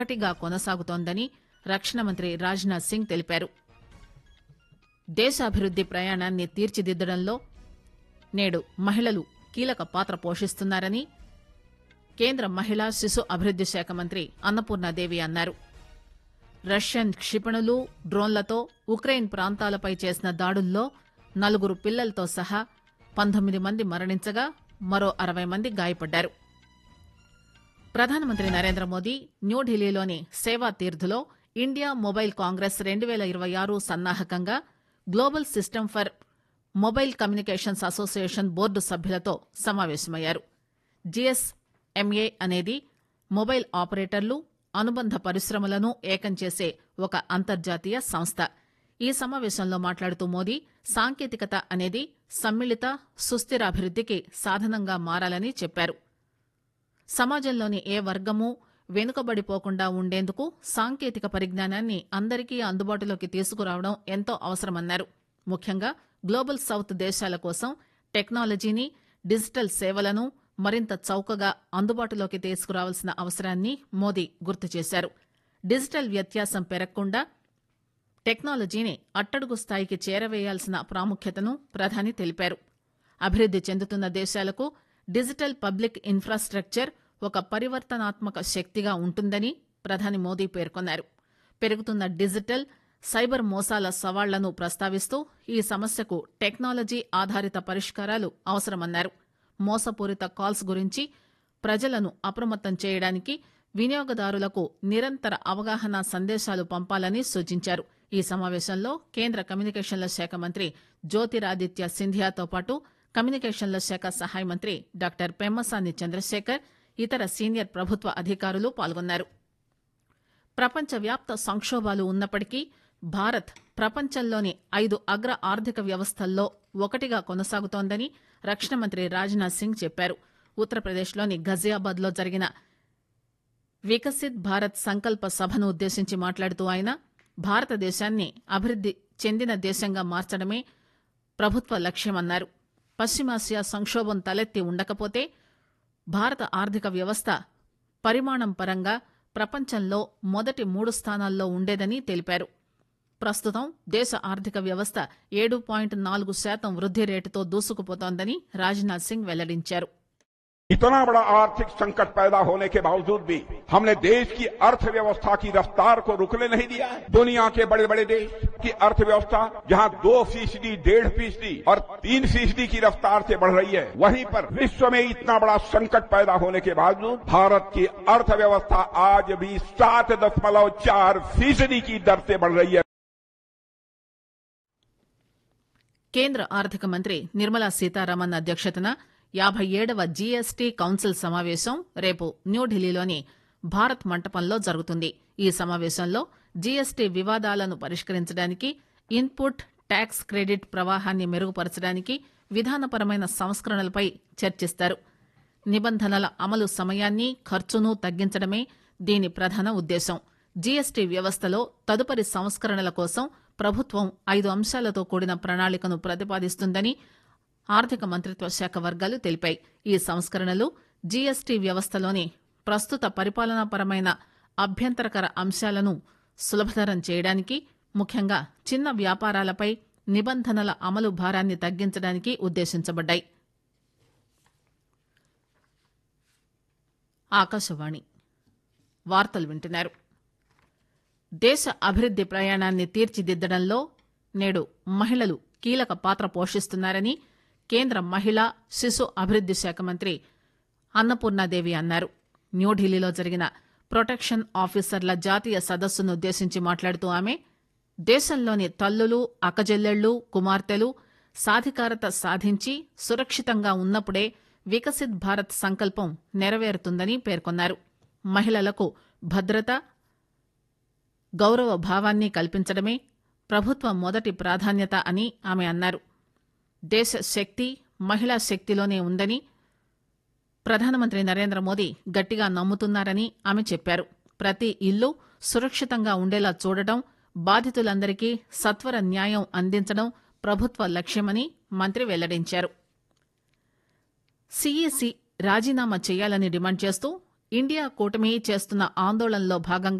ఒకటిగా కొనసాగుతోందని రక్షణ మంత్రి రాజ్నాథ్ సింగ్ తెలిపారు దేశాభివృద్ది ప్రయాణాన్ని తీర్చిదిద్దడంలో నేడు మహిళలు కీలక పాత్ర పోషిస్తున్నారని కేంద్ర మహిళా శిశు అభివృద్ది శాఖ మంత్రి అన్నపూర్ణాదేవి అన్నారు రష్యన్ క్షిపణులు డ్రోన్లతో ఉక్రెయిన్ ప్రాంతాలపై చేసిన దాడుల్లో నలుగురు పిల్లలతో సహా పంతొమ్మిది మంది మరణించగా మరో అరవై మంది గాయపడ్డారు ప్రధానమంత్రి నరేంద్ర మోదీ న్యూఢిల్లీలోని సేవా తీర్థులో ఇండియా మొబైల్ కాంగ్రెస్ రెండు పేల ఇరవై ఆరు సన్నాహకంగా global system for mobile communications association board సభ్యులతో సమావేశమయ్యారు జిఎస్ఎంఏ అనేది మొబైల్ ఆపరేటర్లు అనుబంధ పరిశ్రమలను ఏకం చేసే ఒక అంతర్జాతీయ సంస్థ ఈ సమావేశంలో మాట్లాడుతూ మోదీ సాంకేతికత అనేది సమ్మిళిత సుస్థిర అభివృద్దికి సాధనంగా మారాలని చెప్పారు సమాజంలోని ఏ వర్గము వెనుకబడిపోకుండా ఉండేందుకు సాంకేతిక పరిజ్ఞానాన్ని అందరికీ అందుబాటులోకి తీసుకురావడం ఎంతో అవసరమన్నారు ముఖ్యంగా గ్లోబల్ సౌత్ దేశాల కోసం టెక్నాలజీని డిజిటల్ సేవలను మరింత చౌకగా అందుబాటులోకి తీసుకురావాల్సిన అవసరాన్ని మోదీ గుర్తు చేశారు డిజిటల్ వ్యత్యాసం పెరగకుండా టెక్నాలజీని అట్టడుగు స్థాయికి చేరవేయాల్సిన ప్రాముఖ్యతను ప్రధాని తెలిపారు అభివృద్ది చెందుతున్న దేశాలకు డిజిటల్ పబ్లిక్ ఇన్ఫ్రాస్ట్రక్చర్ ఒక పరివర్తనాత్మక శక్తిగా ఉంటుందని ప్రధాని మోదీ పేర్కొన్నారు పెరుగుతున్న డిజిటల్ సైబర్ మోసాల సవాళ్లను ప్రస్తావిస్తూ ఈ సమస్యకు టెక్నాలజీ ఆధారిత పరిష్కారాలు అవసరమన్నారు మోసపూరిత కాల్స్ గురించి ప్రజలను అప్రమత్తం చేయడానికి వినియోగదారులకు నిరంతర అవగాహన సందేశాలు పంపాలని సూచించారు ఈ సమావేశంలో కేంద్ర కమ్యూనికేషన్ల శాఖ మంత్రి జ్యోతిరాదిత్య సింధియాతో పాటు కమ్యూనికేషన్ల శాఖ సహాయ మంత్రి డాక్టర్ పెమ్మసాని చంద్రశేఖర్ ఇతర సీనియర్ ప్రభుత్వ అధికారులు పాల్గొన్నారు ప్రపంచవ్యాప్త సంక్షోభాలు ఉన్నప్పటికీ భారత్ ప్రపంచంలోని ఐదు అగ్ర ఆర్థిక వ్యవస్థల్లో ఒకటిగా కొనసాగుతోందని రక్షణ మంత్రి రాజ్నాథ్ సింగ్ చెప్పారు ఉత్తరప్రదేశ్లోని ఘజియాబాద్ లో జరిగిన వికసిత్ భారత్ సంకల్ప సభను ఉద్దేశించి మాట్లాడుతూ ఆయన భారతదేశాన్ని అభివృద్ది చెందిన దేశంగా మార్చడమే ప్రభుత్వ లక్ష్యమన్నారు పశ్చిమాసియా సంక్షోభం తలెత్తి ఉండకపోతే భారత ఆర్థిక వ్యవస్థ పరిమాణం పరంగా ప్రపంచంలో మొదటి మూడు స్థానాల్లో ఉండేదని తెలిపారు ప్రస్తుతం దేశ ఆర్థిక వ్యవస్థ ఏడు పాయింట్ నాలుగు శాతం వృద్ది రేటుతో దూసుకుపోతోందని రాజ్నాథ్ సింగ్ వెల్లడించారు इतना बड़ा आर्थिक संकट पैदा होने के बावजूद भी हमने देश की अर्थव्यवस्था की रफ्तार को रुकने नहीं दिया है दुनिया के बड़े बड़े देश की अर्थव्यवस्था जहां दो फीसदी डेढ़ फीसदी और तीन फीसदी की रफ्तार से बढ़ रही है वहीं पर विश्व में इतना बड़ा संकट पैदा होने के बावजूद भारत की अर्थव्यवस्था आज भी सात दशमलव चार फीसदी की दर से बढ़ रही है కేంద్ర ఆర్థిక మంత్రి నిర్మలా సీతారామన్ అధ్యక్షతన యాభై ఏడవ జీఎస్టీ కౌన్సిల్ సమావేశం రేపు న్యూఢిల్లీలోని భారత్ మంటపంలో జరుగుతుంది ఈ సమావేశంలో జీఎస్టీ వివాదాలను పరిష్కరించడానికి ఇన్పుట్ ట్యాక్స్ క్రెడిట్ ప్రవాహాన్ని మెరుగుపరచడానికి విధానపరమైన సంస్కరణలపై చర్చిస్తారు నిబంధనల అమలు సమయాన్ని ఖర్చును తగ్గించడమే దీని ప్రధాన ఉద్దేశం జీఎస్టీ వ్యవస్థలో తదుపరి సంస్కరణల కోసం ప్రభుత్వం ఐదు అంశాలతో కూడిన ప్రణాళికను ప్రతిపాదిస్తుందని ఆర్థిక మంత్రిత్వ శాఖ వర్గాలు తెలిపాయి ఈ సంస్కరణలు జీఎస్టీ వ్యవస్థలోని ప్రస్తుత పరిపాలనాపరమైన అభ్యంతరకర అంశాలను సులభతరం చేయడానికి ముఖ్యంగా చిన్న వ్యాపారాలపై నిబంధనల అమలు భారాన్ని తగ్గించడానికి ఉద్దేశించబడ్డాయి ఆకాశవాణి వార్తలు వింటున్నారు దేశ అభివృద్ది ప్రయాణాన్ని తీర్చిదిద్దడంలో నేడు మహిళలు కీలక పాత్ర పోషిస్తున్నారని కేంద్ర మహిళా శిశు అభివృద్ది శాఖ మంత్రి అన్నపూర్ణాదేవి అన్నారు న్యూఢిల్లీలో జరిగిన ప్రొటెక్షన్ ఆఫీసర్ల జాతీయ సదస్సును ఉద్దేశించి మాట్లాడుతూ ఆమె దేశంలోని తల్లులు అక్కజెల్లెళ్లు కుమార్తెలు సాధికారత సాధించి సురక్షితంగా ఉన్నప్పుడే వికసిత్ భారత్ సంకల్పం నెరవేరుతుందని పేర్కొన్నారు మహిళలకు భద్రత గౌరవ భావాన్ని కల్పించడమే ప్రభుత్వ మొదటి ప్రాధాన్యత అని ఆమె అన్నారు దేశ శక్తి మహిళా శక్తిలోనే ఉందని ప్రధానమంత్రి నరేంద్ర మోదీ గట్టిగా నమ్ముతున్నారని ఆమె చెప్పారు ప్రతి ఇల్లు సురక్షితంగా ఉండేలా చూడటం బాధితులందరికీ సత్వర న్యాయం అందించడం ప్రభుత్వ లక్ష్యమని మంత్రి వెల్లడించారు సీఈసీ రాజీనామా చేయాలని డిమాండ్ చేస్తూ ఇండియా కూటమి చేస్తున్న ఆందోళనలో భాగంగా